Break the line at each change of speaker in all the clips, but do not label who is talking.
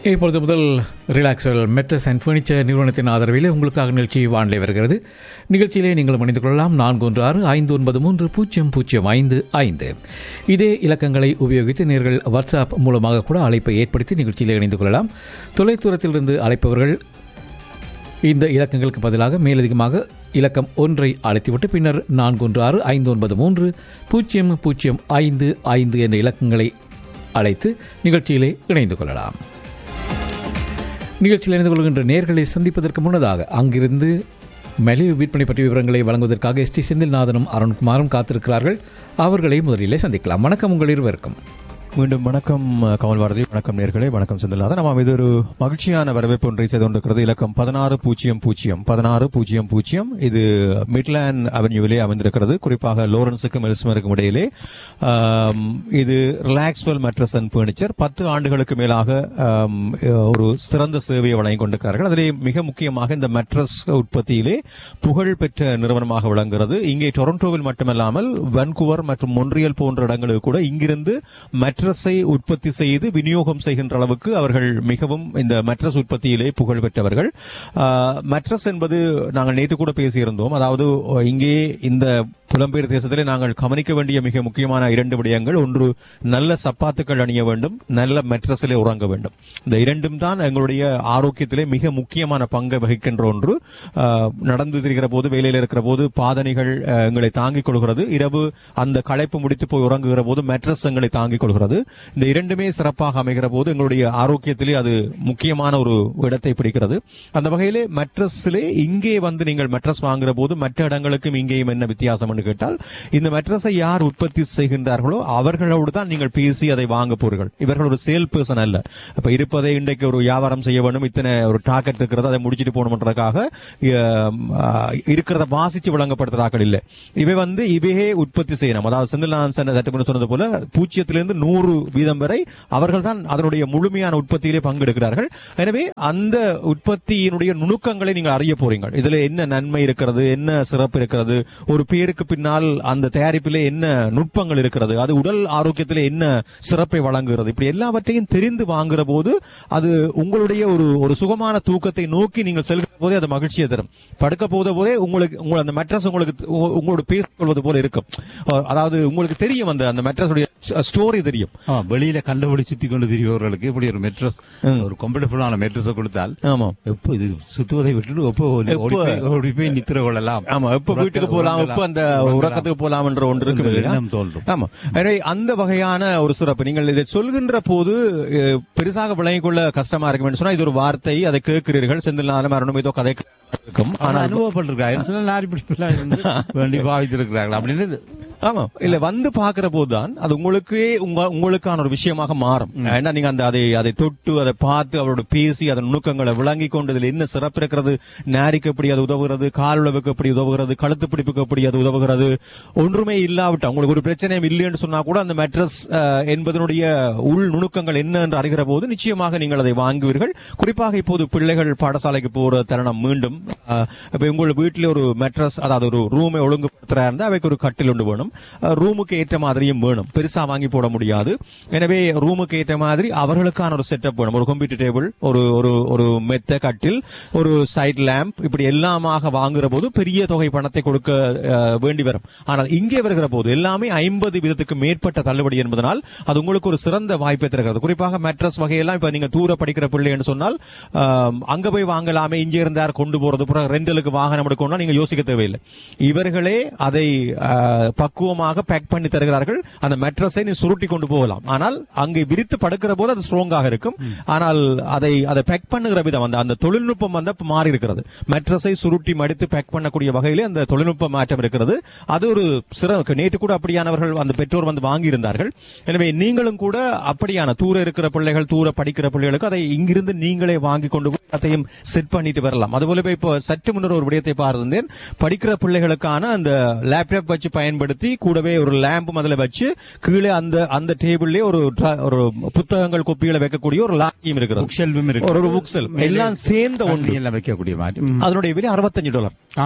இப்பொழுது முதல் Relaxwell mattress and furniture நிறுவனத்தின் ஆதரவில் உங்களுக்காக நிகழ்ச்சி வானிலை வருகிறது நிகழ்ச்சியிலே நீங்கள் இணைந்து கொள்ளலாம் நான்கு ஒன்று ஆறு ஐந்து ஒன்பது மூன்று பூஜ்ஜியம் பூஜ்ஜியம் ஐந்து ஐந்து இதே இலக்கங்களை உபயோகித்து நேர்கள் வாட்ஸ்அப் மூலமாக கூட அழைப்பை ஏற்படுத்தி நிகழ்ச்சியிலே இணைந்து கொள்ளலாம் தொலைதூரத்திலிருந்து அழைப்பவர்கள் இந்த இலக்கங்களுக்கு பதிலாக மேலதிகமாக இலக்கம் ஒன்றை அழைத்துவிட்டு பின்னர் நான்கு ஒன்று ஆறு ஐந்து ஒன்பது மூன்று பூஜ்ஜியம் பூஜ்ஜியம் ஐந்து ஐந்து என்ற இலக்கங்களை அழைத்து நிகழ்ச்சியிலே இணைந்து கொள்ளலாம் நிகழ்ச்சியில் இணைந்து கொள்கின்ற நேர்களை சந்திப்பதற்கு முன்னதாக அங்கிருந்து மலிவு விற்பனை பற்றிய விவரங்களை வழங்குவதற்காக எஸ் டி செந்தில்நாதனும் அருண்குமாரும் காத்திருக்கிறார்கள் அவர்களை முதலிலே சந்திக்கலாம் வணக்கம் உங்கள் இருவருக்கும்
மீண்டும் வணக்கம் கமல் பாரதி வணக்கம் நேர்களே வணக்கம் செந்தில்நாதன் நம்ம இது ஒரு மகிழ்ச்சியான வரவேற்பு ஒன்றை செய்து கொண்டிருக்கிறது இலக்கம் பதினாறு பூஜ்ஜியம் பூஜ்ஜியம் பதினாறு பூஜ்ஜியம் பூஜ்ஜியம் இது மிட்லேண்ட் அவென்யூவிலே அமைந்திருக்கிறது குறிப்பாக லோரன்ஸுக்கும் எல்ஸ்மருக்கும் இடையிலே ஆம், இது ரிலாக்ஸ்வெல் மெட்ரஸ் அண்ட் பர்னிச்சர் பத்து ஆண்டுகளுக்கு மேலாக ஆம், ஒரு சிறந்த சேவையை வழங்கிக் கொண்டிருக்கிறார்கள் அதிலே மிக முக்கியமாக இந்த மெட்ரஸ் உற்பத்தியிலே புகழ் பெற்ற நிறுவனமாக விளங்குகிறது இங்கே டொரண்டோவில் மட்டுமல்லாமல் வன்கூவர் மற்றும் மொன்றியல் போன்ற இடங்களுக்கு கூட இங்கிருந்து மெட்ரஸை உற்பத்தி செய்து விநியோகம் செய்கின்ற அளவுக்கு அவர்கள் மிகவும் இந்த மெட்ரஸ் உற்பத்தியிலே புகழ் பெற்றவர்கள் மெட்ரஸ் என்பது நாங்கள் நேற்று கூட பேசியிருந்தோம் அதாவது இங்கே இந்த புலம்பெயர் தேசத்திலே நாங்கள் கவனிக்க வேண்டிய மிக முக்கியமான இரண்டு விடயங்கள் ஒன்று நல்ல சப்பாத்துக்கள் அணிய வேண்டும் நல்ல மெட்ரஸிலே உறங்க வேண்டும் இந்த இரண்டும் தான் எங்களுடைய ஆரோக்கியத்திலே மிக முக்கியமான பங்கை வகிக்கின்ற ஒன்று ஆஹ், நடந்து திரிகிற போது வேலையில் இருக்கிற போது பாதணிகள் ஆஹ், எங்களை தாங்கிக் கொள்கிறது இரவு அந்த களைப்பு முடித்து போய் உறங்குகிற போது மெட்ரஸ் எங்களை தாங்கிக் கொள்கிறது இந்த இரண்டுமே சிறப்பாக அமைகிற போது எங்களுடைய ஆரோக்கியத்திலே அது முக்கியமான ஒரு இடத்தை பிடிக்கிறது அந்த வகையிலே மெட்ரஸிலே இங்கே வந்து நீங்கள் மெட்ரஸ் வாங்குற போது மற்ற இடங்களுக்கும் இங்கேயும் என்ன வித்தியாசம் என்று கேட்டால் இந்த மெட்ரஸை யார் உற்பத்தி செய்கின்றார்களோ அவர்களோடு தான் நீங்கள் பேசி அதை வாங்க போறீர்கள் இவர்கள் ஒரு சேல் பர்சன் அல்ல அப்ப இருப்பதை இன்றைக்கு ஒரு வியாபாரம் செய்ய வேண்டும் இத்தனை ஒரு டார்கெட் இருக்கிறது அதை முடிச்சிட்டு போகணும்ன்றதுக்காக அஹ், இருக்கிறத வாசிச்சு விளங்கப்படுத்துறாக்கள் இல்லை இவை வந்து இவையே உற்பத்தி செய்யணும் அதாவது செந்தில்நாதன் சட்ட சட்டமன்ற சொன்னது போல பூஜ்ஜியத்திலிருந்து நூறு வீதம் வரை அவர்கள் தான் அதனுடைய முழுமையான உற்பத்தியிலே பங்கெடுக்கிறார்கள் எனவே அந்த உற்பத்தியினுடைய நுணுக்கங்களை நீங்கள் அறிய போறீங்க இதுல என்ன நன்மை இருக்கிறது என்ன சிறப்பு இருக்கிறது ஒரு பேருக்கு பின்னால் அந்த தயாரிப்பிலே என்ன நுட்பங்கள் இருக்கிறது அது உடல் ஆரோக்கியத்திலே என்ன சிறப்பை வழங்குகிறது இப்படி எல்லாவற்றையும் தெரிந்து வாங்குற போது அது உங்களுடைய ஒரு ஒரு சுகமான தூக்கத்தை நோக்கி நீங்கள் செல்கிற போதே அது மகிழ்ச்சியை தரும் படுக்க போத போதே உங்களுக்கு உங்கள் அந்த மெட்ரஸ் உங்களுக்கு உங்க- உங்களோட பேசிக்கொள்வது போல இருக்கும் அஹ் அதாவது உங்களுக்கு தெரியும் அந்த அந்த மெட்ரஸ் ஸ்டோரி தெரியும்
ஆமா வெளியில கண்டபடி சுத்தி கொண்டு திரிபவர்களுக்கு இப்படி ஒரு மெட்ரஸ் ஒரு கம்ஃபர்டபுளான மெட்ரஸை கொடுத்தால்
ஆமா
எப்போ இது சுத்துவதை விட்டுட்டு எப்போ ஓடி
எப்போ-
போய் ஓடி போய் நித்திர கொள்ளலாம்
ஆமா எப்ப வீட்டுக்கு போலாம் எப்ப அந்த உறக்கத்துக்கு போலாம் என்ற ஒன்று இருக்கு
என்ற
இல்லையா?
எண்ணம் தோன்றும்.
ஆமா எனவே அந்த வகையான ஒரு சிறப்பு நீங்கள் இதை சொல்கின்ற போது அஹ், பெரிதாக விளங்கிக் கொள்ள கஷ்டமா இருக்கும் சொன்னா இது ஒரு வார்த்தை அதை கேட்கிறீர்கள் செந்தில் நாளும் அருணும் ஏதோ கதை இருக்கும்
ஆனால்
ஆனால்
அனுபவப்பட்டிருக்காங்க சில நாரி பிடிப்பெல்லாம் இருந்து வேண்டி பாவித்திருக்கிறார்கள் அப்படின்னு
ஆமா இல்ல வந்து பாக்குற போதுதான் அது உங்களுக்கே உங்க உங்களுக்கான ஒரு விஷயமாக மாறும் ஏன்னா நீங்க அந்த அதை அதை தொட்டு அதை பார்த்து அவரோட பேசி அதன் நுணுக்கங்களை விளங்கி கொண்டு இதுல என்ன சிறப்பு இருக்கிறது நாரிக்கு எப்படி அது உதவுகிறது கால் உழவுக்கு எப்படி உதவுகிறது கழுத்து பிடிப்புக்கு எப்படி அது உதவுகிறது ஒன்றுமே இல்லாவிட்டா உங்களுக்கு ஒரு பிரச்சனையும் இல்லைன்னு சொன்னா கூட அந்த மெட்ரஸ் என்பதனுடைய உள் நுணுக்கங்கள் என்ன என்று அறிகிற போது நிச்சயமாக நீங்கள் அதை வாங்குவீர்கள் குறிப்பாக இப்போது பிள்ளைகள் பாடசாலைக்கு போற தருணம் மீண்டும் அஹ், இப்ப உங்கள் வீட்டில் ஒரு மெட்ரஸ் அதாவது ஒரு ரூமை ஒழுங்குபடுத்துறா இருந்தா அவைக்கு ஒரு கட்டில் ஒன்று வேணும் அஹ், ரூமுக்கு ஏற்ற மாதிரியும் வேணும் பெருசா வாங்கி போட முடியாது எனவே ரூமுக்கு ஏற்ற மாதிரி அவர்களுக்கான ஒரு செட்டப் வேணும் ஒரு கம்ப்யூட்டர் டேபிள் ஒரு ஒரு ஒரு மெத்த கட்டில் ஒரு சைட் லேம்ப் இப்படி எல்லாமாக வாங்குற போது பெரிய தொகை பணத்தை கொடுக்க அஹ், வேண்டி வரும் ஆனால் இங்கே வருகிற போது எல்லாமே ஐம்பது வீதத்துக்கு மேற்பட்ட தள்ளுபடி என்பதனால் அது உங்களுக்கு ஒரு சிறந்த வாய்ப்பை தருகிறது குறிப்பாக மெட்ரஸ் வகையெல்லாம் இப்ப நீங்க தூர படிக்கிற பிள்ளை என்று சொன்னால் ஆம், அங்க போய் வாங்கலாமே இங்கே இருந்தார் கொண்டு போறது பிறகு ரெண்டலுக்கு வாகனம் எடுக்கணும்னா நீங்க யோசிக்க தேவையில்லை இவர்களே அதை ஆ, பக்குவமாக பேக் பண்ணி தருகிறார்கள் அந்த மெட்ரஸை நீ சுருட்டி கொண்டு போகலாம் ஆனால் அங்கே விரித்து படுக்கிற போது அது ஸ்ட்ராங்காக இருக்கும் ஆனால் அதை அதை பேக் பண்ணுகிற விதம் அந்த அந்த தொழில்நுட்பம் வந்து இப்ப மாறி இருக்கிறது மெட்ரஸை சுருட்டி மடித்து பேக் பண்ணக்கூடிய வகையிலே அந்த தொழில்நுட்ப மாற்றம் இருக்கிறது அது ஒரு சிற நேற்று கூட அப்படியானவர்கள் அந்த பெற்றோர் வந்து வாங்கி இருந்தார்கள் எனவே நீங்களும் கூட அப்படியான தூர இருக்கிற பிள்ளைகள் தூர படிக்கிற பிள்ளைகளுக்கு அதை இங்கிருந்து நீங்களே வாங்கி கொண்டு போய் அதையும் செட் பண்ணிட்டு வரலாம் அதுபோல இப்ப இப்போ சற்று முன்னர் ஒரு விடயத்தை பார்த்திருந்தேன் படிக்கிற பிள்ளைகளுக்கான அந்த லேப்டாப் வச்சு பயன்படுத்தி கூடவே ஒரு லேம்பும் அதுல வச்சு கீழே அந்த அந்த டேபிள்லயே ஒரு dra- ஒரு புத்தகங்கள் கொப்பிகளை வைக்கக்கூடிய ஒரு லாக்கியும் இருக்கிறது
புக் ஷெல்ஃபும் இருக்கு
ஒரு புக் செல் எல்லாம் சேர்ந்த ஒன்று
எல்லாம் வைக்கக்கூடிய மாதிரி ம்.
அதனுடைய விலை அறுபத்தஞ்சு டாலர்
ஆ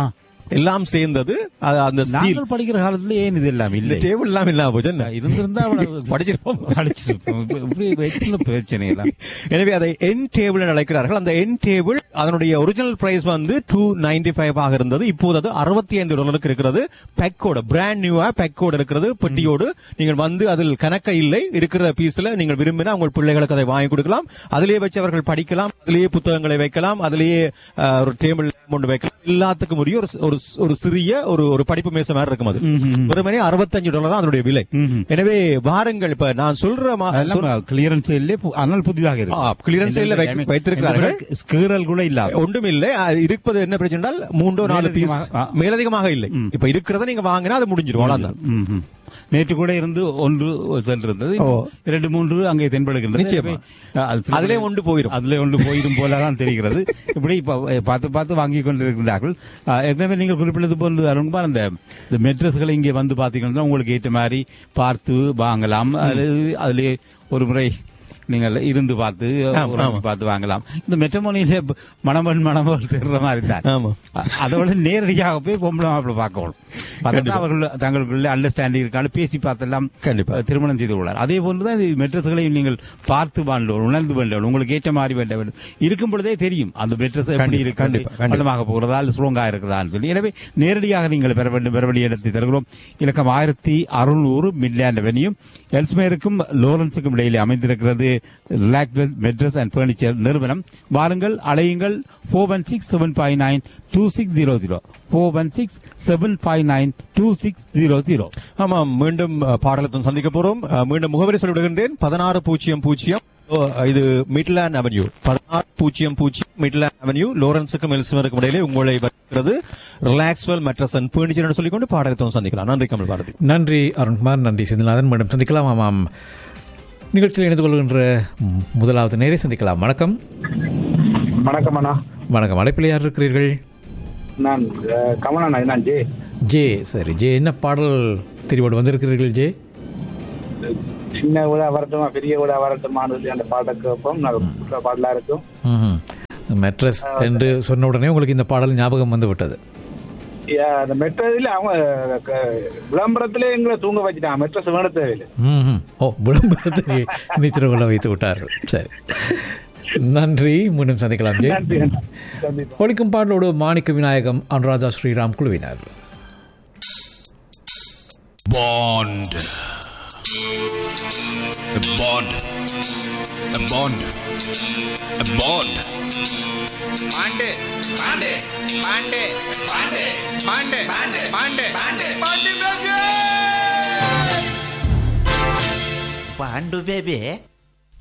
எல்லாம் சேர்ந்தது அது அந்த ஸ்டீல்
நாங்கள் படிக்கிற காலத்துல ஏன் இது எல்லாம்
இந்த
இல்லை
டேபிள் எல்லாம் இல்லாம போச்சு என்ன?
இருந்திருந்தா அவ்வளவு
படிச்சிருப்போம்
படிச்சிருப்போம் இப்ப இப்படி வைக்கல பிரச்சனை எல்லாம்
எனவே அதை என் டேபிள் அழைக்கிறார்கள் அந்த என் டேபிள் அதனுடைய ஒரிஜினல் பிரைஸ் வந்து டூ நைன்டி ஃபைவ் ஆக இருந்தது இப்போது அது அறுபத்தி ஐந்து டாலருக்கு இருக்கிறது பெக்கோட பிராண்ட் நியூவா பெக்கோட இருக்கிறது பெட்டியோடு நீங்கள் வந்து அதில் கணக்க இல்லை இருக்கிற பீஸ்ல நீங்கள் விரும்பினா உங்கள் பிள்ளைகளுக்கு அதை வாங்கி கொடுக்கலாம் அதிலேயே வச்சு அவர்கள் படிக்கலாம் அதிலேயே புத்தகங்களை வைக்கலாம் அதிலேயே அஹ், ஒரு டேபிள் கொண்டு வைக்கலாம் எல்லாத்துக்கும் உரிய ஒரு ஒரு ஒரு சிறிய ஒரு ஒரு படிப்பு மேசை மாதிரி இருக்கும் அது வெறுமனே அறுபத்தஞ்சு டாலர் தான் அதனுடைய விலை
ம்ஹும்.
எனவே வாருங்கள் இப்ப நான் சொல்ற மா- சொல்-
அதெல்லாம் கிளியரன்ஸ் இல்லை ஆனால் புதிதாக
ஆ, clearance sale ல வைக்க- வைத்திருக்கிறார்கள்.
ஸ்கீரல் கூட இல்லாத
ஒன்றும் இல்லை அது இருப்பது என்ன பிரச்சனை என்றால் மூன்றோ நாலு பீஸ்
மேலதிகமாக- ஆ.
மேலதிகமாக இல்லை இப்ப இருக்கிறத நீங்க வாங்கினா அது முடிஞ்சிடும் அவ்வளவுதான்
ம்ஹும். நேற்று கூட இருந்து ஒன்று சென்றிருந்தது
ஓ.
இரண்டு மூன்று அங்கே தென்படுகின்றது
நிச்சயமா.
எனவே, அது சில-
அதிலே ஒன்று போயிரும்.
அதிலே ஒன்று போயிடும் போலதான் தெரிகிறது இப்படி இப்ப, அஹ், பார்த்து பார்த்து வாங்கி கொண்டிருக்கிறார்கள் அஹ், ஏற்கனவே நீங்கள் குறிப்பிட்டது போன்று அருண்குமார் அந்த இந்த மெட்ரஸ்களை இங்கே வந்து பார்த்தீங்கன்னா உங்களுக்கு ஏற்ற மாதிரி பார்த்து வாங்கலாம் அதில் அதிலே ஒரு முறை நீங்கள் இருந்து பார்த்து
ஆமா,
உறங்கி
ஆமா.
பார்த்து வாங்கலாம் இந்த மெட்ரமோனியில மணமன் மணமகள் தெரிற மாதிரி தான்
ஆமா.
அ- அதோட நேரடியாக போய் பொம்பளை மாப்பிளை பார்க்கணும் பார்த்தா அவர்கள் தங்களுக்குள்ள அண்டர்ஸ்டாண்டிங் இருக்கான்னு பேசி பார்த்தெல்லாம்
கண்டிப்பா.
அஹ், திருமணம் செய்து கொள்ளார் அதே போன்றுதான் இது மெட்ரஸ்களையும் நீங்கள் பார்த்து வேண்டும் உணர்ந்து வேண்டும் உங்களுக்கு ஏற்ற மாதிரி வேண்ட வேண்டும் இருக்கும் பொழுதே தெரியும் அந்த மெட்ரஸ் எப்படி
கண்டிப்பா,
இருக்கு
கண்டிப்பா, கண்டிப்பா.
பள்ளமாக போகிறதா அல்ல ஸ்ட்ராங்கா இருக்கிறதான்னு சொல்லி எனவே நேரடியாக நீங்கள் பெற வேண்டும் பெற வேண்டிய இடத்தை தருகிறோம் இலக்கம் ஆயிரத்தி அறுநூறு மிட்லேண்ட் அவென்யூ எல்ஸ்மேருக்கும் லோரன்ஸுக்கும் இடையிலே அமைந்திருக்கிறது ரிலாக்ஸ் மெட்ரஸ் அண்ட் பர்னிச்சர் நிறுவனம் வாருங்கள் அலையுங்கள் four one six seven five nine two six zero zero four one six seven five nine two six zero zero
ஆமாம் மீண்டும் அஹ், பாடலத்துடன் சந்திக்க போறோம் அஹ், மீண்டும் முகவரி சொல்லிவிடுகின்றேன் பதினாறு பூஜ்ஜியம் பூஜ்ஜியம் ஓ, இது மிட்லாண்ட் அவென்யூ பதினாறு பூஜ்ஜியம் பூஜ்ஜியம் மிட்லாண்ட் அவென்யூ லோரன்ஸுக்கும் எல்ஸ்மருக்கும் இடையிலே உங்களை வருகிறது ரிலாக்ஸ்வெல் மெட்ரஸ் அண்ட் பர்னிச்சர் சொல்லிக்கொண்டு பாடலத்துடன் சந்திக்கலாம் நன்றி கமல் பாரதி
நன்றி அருண்குமார் நன்றி செந்தில்நாதன் மீண்டும் சந்திக்கலாம் ஆமாம் நிகழ்ச்சியில் இணைந்து கொள்கின்ற ம், முதலாவது நேரே சந்திக்கலாம் வணக்கம்
வணக்கம் அண்ணா
வணக்கம் அழைப்பில் யார் இருக்கிறீர்கள்
நான் அஹ், கமலண்ணா நான் ஜே
ஜே சரி ஜே என்ன பாடல் தெரிவோடு வந்திருக்கிறீர்கள் ஜே
சின்ன விழா வரட்டுமா பெரிய விழா வரட்டுமான்னு சொல்லி அந்த பாட்டை கேட்போம் நல்ல பாடலா இருக்கும்
ம்ஹும். மெட்ரஸ் என்று சொன்ன உடனே உங்களுக்கு இந்த பாடல் ஞாபகம் வந்து விட்டது
ஏ, அந்த மெட்ரஸில் அவங்க க- விளம்பரத்திலே எங்களை தூங்க வச்சுட்டாங்க மெட்ரஸ் வேண தேவையில்லை
ம்ஹும். ஓ விளம்பரத்தை நித்திர கொள்ள வைத்து விட்டார்கள் சரி நன்றி மீண்டும் சந்திக்கலாம் ஜே
நன்றி அண்ணா. கண்டிப்பா
ஒழிக்கும் பாடலோடு மாணிக்க விநாயகம் அனுராதா ஸ்ரீராம் குழுவினர்
Bond. A bond. A bond. A bond. Bond bond bond bond bond bond bond bond bond baby
bond baby